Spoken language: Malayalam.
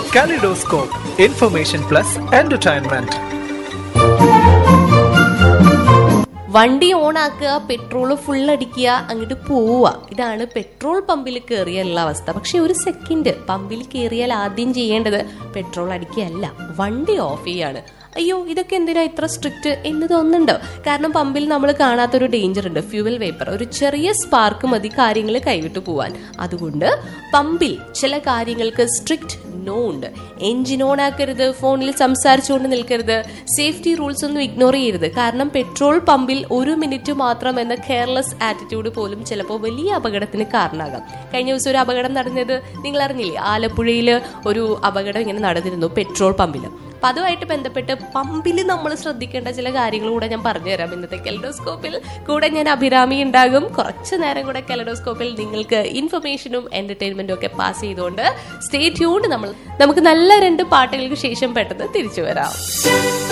Kaleidoscope, information plus entertainment. വണ്ടി ഓണാക്കുക പെട്രോൾ ഫുൾ അടിക്കുക അങ്ങോട്ട് പോവുക ഇതാണ് പെട്രോൾ പമ്പിൽ കയറിയുള്ള അവസ്ഥ പക്ഷെ ഒരു സെക്കൻഡ് പമ്പിൽ കയറിയാൽ ആദ്യം ചെയ്യേണ്ടത് പെട്രോൾ അടിക്കുകയല്ല വണ്ടി ഓഫ് ചെയ്യാണ് അയ്യോ ഇതൊക്കെ എന്തിനാ ഇത്ര സ്ട്രിക്റ്റ് എന്ന് തോന്നുന്നുണ്ടോ കാരണം പമ്പിൽ നമ്മൾ കാണാത്തൊരു ഡേഞ്ചർ ഉണ്ട് ഫ്യൂവൽ വേപ്പർ ഒരു ചെറിയ സ്പാർക്ക് മതി കാര്യങ്ങൾ കൈവിട്ടു പോവാൻ അതുകൊണ്ട് പമ്പിൽ ചില കാര്യങ്ങൾക്ക് സ്ട്രിക്റ്റ് നോ ഉണ്ട് എഞ്ചിൻ ഓൺ ആക്കരുത് ഫോണിൽ സംസാരിച്ചുകൊണ്ട് നിൽക്കരുത് സേഫ്റ്റി റൂൾസ് ഒന്നും ഇഗ്നോർ ചെയ്യരുത് കാരണം പെട്രോൾ പമ്പിൽ ഒരു മിനിറ്റ് മാത്രം എന്ന കെയർലെസ് ആറ്റിറ്റ്യൂഡ് പോലും ചിലപ്പോൾ വലിയ അപകടത്തിന് കാരണമാകാം കഴിഞ്ഞ ദിവസം ഒരു അപകടം നടന്നത് നിങ്ങൾ അറിഞ്ഞില്ലേ ആലപ്പുഴയിൽ ഒരു അപകടം ഇങ്ങനെ നടന്നിരുന്നു പെട്രോൾ പമ്പിൽ അപ്പൊ അതുമായിട്ട് ബന്ധപ്പെട്ട് പമ്പിൽ നമ്മൾ ശ്രദ്ധിക്കേണ്ട ചില കാര്യങ്ങൾ കൂടെ ഞാൻ പറഞ്ഞുതരാം ഇന്നത്തെ കെലഡോസ്കോപ്പിൽ കൂടെ ഞാൻ അഭിരാമി ഉണ്ടാകും കുറച്ച് നേരം കൂടെ കെലഡോസ്കോപ്പിൽ നിങ്ങൾക്ക് ഇൻഫർമേഷനും എന്റർടൈൻമെന്റും ഒക്കെ പാസ് ചെയ്തുകൊണ്ട് സ്റ്റേ ട്യൂൺഡ് നമ്മൾ നമുക്ക് നല്ല രണ്ട് പാട്ടുകൾക്ക് ശേഷം പെട്ടെന്ന് തിരിച്ചു വരാം